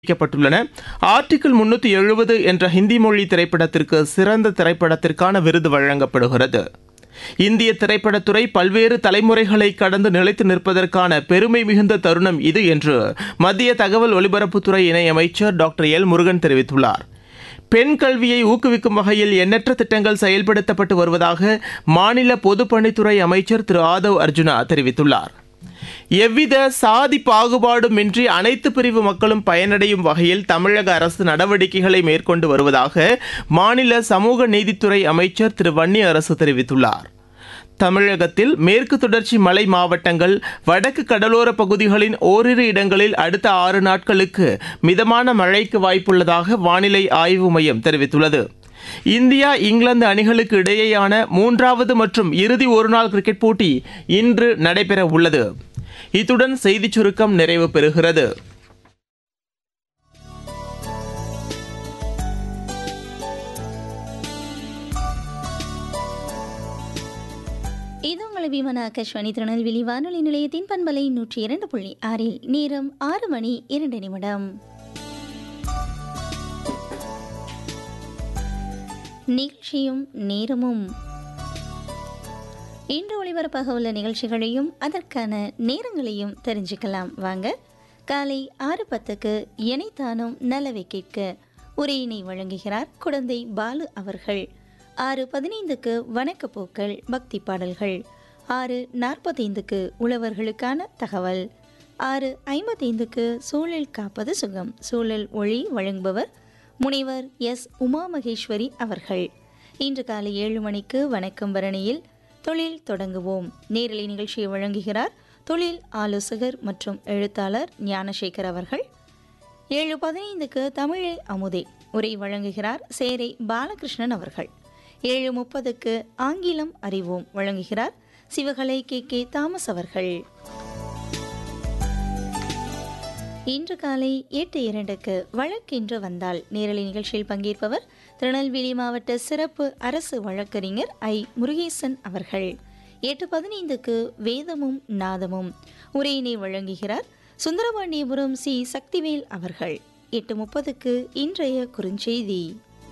அறிவிக்கப்பட்டுள்ளன ஆர்டிகிள் முன்னூத்தி எழுபது என்ற ஹிந்தி மொழி திரைப்படத்திற்கு சிறந்த திரைப்படத்திற்கான விருது வழங்கப்படுகிறது இந்திய திரைப்படத்துறை பல்வேறு தலைமுறைகளை கடந்து நிலைத்து நிற்பதற்கான பெருமை மிகுந்த தருணம் இது என்று மத்திய தகவல் ஒலிபரப்புத்துறை இணையமைச்சர் டாக்டர் எல் முருகன் தெரிவித்துள்ளார் பெண் கல்வியை ஊக்குவிக்கும் வகையில் எண்ணற்ற திட்டங்கள் செயல்படுத்தப்பட்டு வருவதாக மாநில பொதுப்பணித்துறை அமைச்சர் திரு ஆதவ் அர்ஜுனா தெரிவித்துள்ளார் எவ்வித சாதி பாகுபாடுமின்றி அனைத்து பிரிவு மக்களும் பயனடையும் வகையில் தமிழக அரசு நடவடிக்கைகளை மேற்கொண்டு வருவதாக மாநில சமூக நீதித்துறை அமைச்சர் திரு வன்னி அரசு தெரிவித்துள்ளார் தமிழகத்தில் மேற்கு தொடர்ச்சி மலை மாவட்டங்கள் வடக்கு கடலோர பகுதிகளின் ஓரிரு இடங்களில் அடுத்த ஆறு நாட்களுக்கு மிதமான மழைக்கு வாய்ப்புள்ளதாக வானிலை ஆய்வு மையம் தெரிவித்துள்ளது இந்தியா இங்கிலாந்து அணிகளுக்கு இடையேயான மூன்றாவது மற்றும் இறுதி ஒருநாள் கிரிக்கெட் போட்டி இன்று நடைபெற உள்ளது இத்துடன் செய்திச் சுருக்கம் நிறைவு பெறுகிறது இது உங்கள் விமான ஆகாஷ்வாணி திருநெல்வேலி வானொலி நிலையத்தின் பண்பலை நூற்றி இரண்டு புள்ளி ஆறில் நேரம் ஆறு மணி இரண்டு நிமிடம் நிகழ்ச்சியும் நேரமும் இன்று ஒளிபரப்பாக உள்ள நிகழ்ச்சிகளையும் அதற்கான நேரங்களையும் தெரிஞ்சுக்கலாம் வாங்க காலை ஆறு பத்துக்கு இணைத்தானும் நலவை கேட்க உரையினை வழங்குகிறார் குழந்தை பாலு அவர்கள் ஆறு பதினைந்துக்கு வணக்கப்போக்கள் பக்தி பாடல்கள் ஆறு நாற்பத்தைந்துக்கு உழவர்களுக்கான தகவல் ஆறு ஐம்பத்தைந்துக்கு சூழல் காப்பது சுகம் சூழல் ஒளி வழங்குபவர் முனைவர் எஸ் உமா மகேஸ்வரி அவர்கள் இன்று காலை ஏழு மணிக்கு வணக்கம் பரணியில் தொழில் தொடங்குவோம் நேரலை நிகழ்ச்சியை வழங்குகிறார் தொழில் ஆலோசகர் மற்றும் எழுத்தாளர் ஞானசேகர் அவர்கள் ஏழு பதினைந்துக்கு தமிழே அமுதே உரை வழங்குகிறார் சேரை பாலகிருஷ்ணன் அவர்கள் ஏழு முப்பதுக்கு ஆங்கிலம் அறிவோம் வழங்குகிறார் சிவகலை கே கே தாமஸ் அவர்கள் இன்று காலை எட்டு இரண்டுக்கு வழக்கென்று வந்தால் நேரலை நிகழ்ச்சியில் பங்கேற்பவர் திருநெல்வேலி மாவட்ட சிறப்பு அரசு வழக்கறிஞர் ஐ முருகேசன் அவர்கள் எட்டு பதினைந்துக்கு வேதமும் நாதமும் உரையினை வழங்குகிறார் சுந்தரபாண்டியபுரம் சி சக்திவேல் அவர்கள் எட்டு முப்பதுக்கு இன்றைய குறுஞ்செய்தி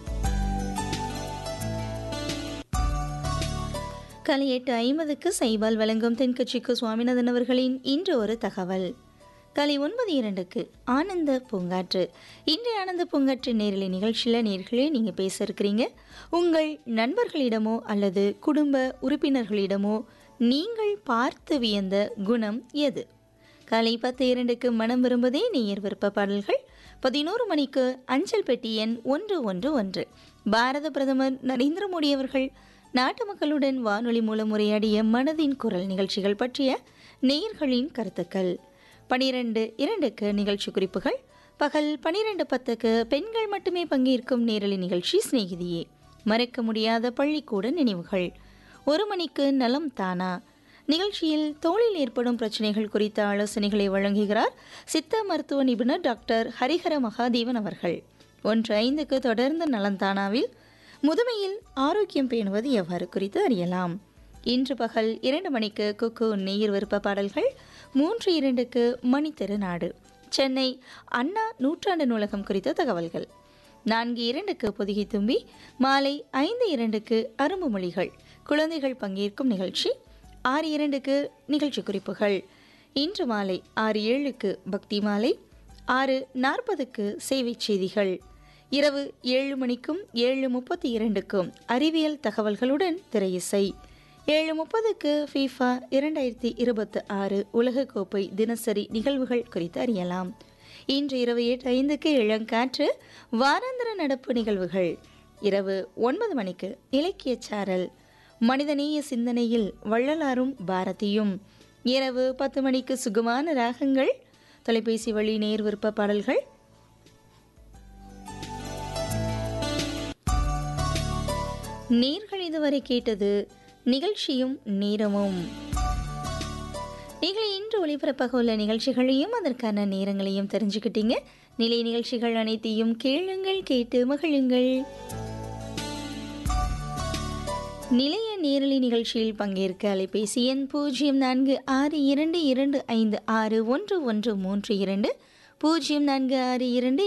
காலை எட்டு ஐம்பதுக்கு சைபால் வழங்கும் தென்கட்சிக்கு சுவாமிநாதன் அவர்களின் இன்று ஒரு தகவல் காலை ஒன்பது இரண்டுக்கு ஆனந்த பூங்காற்று இன்றைய ஆனந்த பூங்காற்று நேரலை நிகழ்ச்சியில் நேர்களே நீங்கள் பேச இருக்கிறீங்க உங்கள் நண்பர்களிடமோ அல்லது குடும்ப உறுப்பினர்களிடமோ நீங்கள் பார்த்து வியந்த குணம் எது காலை பத்து இரண்டுக்கு மனம் விரும்புதே நேயர் விருப்ப பாடல்கள் பதினோரு மணிக்கு அஞ்சல் பெட்டி எண் ஒன்று ஒன்று ஒன்று பாரத பிரதமர் நரேந்திர மோடி அவர்கள் நாட்டு மக்களுடன் வானொலி மூலம் உரையாடிய மனதின் குரல் நிகழ்ச்சிகள் பற்றிய நேயர்களின் கருத்துக்கள் பனிரெண்டு இரண்டுக்கு நிகழ்ச்சி குறிப்புகள் பகல் பனிரெண்டு பத்துக்கு பெண்கள் மட்டுமே பங்கேற்கும் நேரலை நிகழ்ச்சி சிநேகிதியே மறக்க முடியாத பள்ளிக்கூட நினைவுகள் ஒரு மணிக்கு நலம் தானா நிகழ்ச்சியில் தோளில் ஏற்படும் பிரச்சனைகள் குறித்த ஆலோசனைகளை வழங்குகிறார் சித்த மருத்துவ நிபுணர் டாக்டர் ஹரிஹர மகாதேவன் அவர்கள் ஒன்று ஐந்துக்கு தொடர்ந்து நலந்தானாவில் முதுமையில் ஆரோக்கியம் பேணுவது எவ்வாறு குறித்து அறியலாம் இன்று பகல் இரண்டு மணிக்கு குக்கு நெய்யர் விருப்ப பாடல்கள் மூன்று இரண்டுக்கு மணித்தெரு நாடு சென்னை அண்ணா நூற்றாண்டு நூலகம் குறித்த தகவல்கள் நான்கு இரண்டுக்கு பொதிகை தும்பி மாலை ஐந்து இரண்டுக்கு அரும்பு மொழிகள் குழந்தைகள் பங்கேற்கும் நிகழ்ச்சி ஆறு இரண்டுக்கு நிகழ்ச்சி குறிப்புகள் இன்று மாலை ஆறு ஏழுக்கு பக்தி மாலை ஆறு நாற்பதுக்கு சேவை செய்திகள் இரவு ஏழு மணிக்கும் ஏழு முப்பத்தி இரண்டுக்கும் அறிவியல் தகவல்களுடன் திரையிசை ஏழு முப்பதுக்கு ஃபீஃபா இரண்டாயிரத்தி இருபத்தி ஆறு உலகக்கோப்பை தினசரி நிகழ்வுகள் குறித்து அறியலாம் இன்று இரவு எட்டு ஐந்துக்கு இளங்காற்று வாராந்திர நடப்பு நிகழ்வுகள் இரவு ஒன்பது மணிக்கு இலக்கிய சாரல் மனிதநேய சிந்தனையில் வள்ளலாரும் பாரதியும் இரவு பத்து மணிக்கு சுகமான ராகங்கள் தொலைபேசி வழி நேர் விருப்ப பாடல்கள் நேர்கள் இதுவரை கேட்டது நிகழ்ச்சியும் நேரமும் நீங்கள் இன்று ஒளிபரப்பாக உள்ள நிகழ்ச்சிகளையும் அதற்கான நேரங்களையும் தெரிஞ்சுக்கிட்டீங்க நிலை நிகழ்ச்சிகள் அனைத்தையும் கேளுங்கள் கேட்டு மகிழுங்கள் நிலைய நேரலை நிகழ்ச்சியில் பங்கேற்க அலைபேசி எண் பூஜ்ஜியம் நான்கு ஆறு இரண்டு இரண்டு ஐந்து ஆறு ஒன்று ஒன்று மூன்று இரண்டு பூஜ்ஜியம் நான்கு ஆறு இரண்டு